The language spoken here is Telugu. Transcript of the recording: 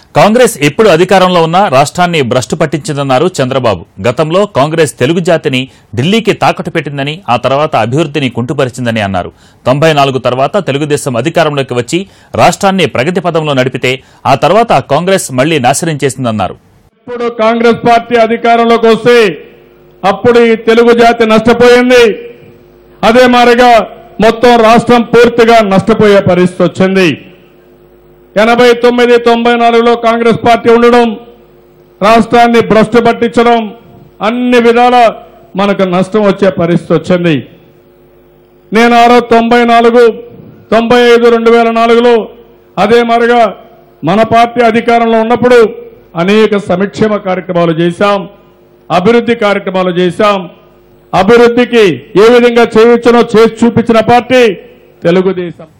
కాంగ్రెస్ ఎప్పుడు అధికారంలో ఉన్నా రాష్ట్రాన్ని భ్రష్టు పట్టించిందన్నారు చంద్రబాబు గతంలో కాంగ్రెస్ తెలుగు జాతిని ఢిల్లీకి తాకట్టు పెట్టిందని ఆ తర్వాత అభివృద్ధిని కుంటుపరిచిందని అన్నారు తొంభై నాలుగు తర్వాత తెలుగుదేశం అధికారంలోకి వచ్చి రాష్ట్రాన్ని ప్రగతి పదంలో నడిపితే ఆ తర్వాత కాంగ్రెస్ మళ్లీ నాశనం చేసిందన్నారు ఇప్పుడు కాంగ్రెస్ పార్టీ అధికారంలోకి వస్తే అప్పుడు ఈ తెలుగు జాతి నష్టపోయింది అదే మారిగా మొత్తం రాష్ట్రం పూర్తిగా నష్టపోయే పరిస్థితి వచ్చింది ఎనభై తొమ్మిది తొంభై నాలుగులో కాంగ్రెస్ పార్టీ ఉండడం రాష్ట్రాన్ని భ్రష్టు పట్టించడం అన్ని విధాల మనకు నష్టం వచ్చే పరిస్థితి వచ్చింది నేను ఆరో తొంభై నాలుగు తొంభై ఐదు రెండు వేల నాలుగులో అదే మరిగా మన పార్టీ అధికారంలో ఉన్నప్పుడు అనేక సంక్షేమ కార్యక్రమాలు చేశాం అభివృద్ధి కార్యక్రమాలు చేశాం అభివృద్ధికి ఏ విధంగా చేయవచ్చునో చేసి చూపించిన పార్టీ తెలుగుదేశం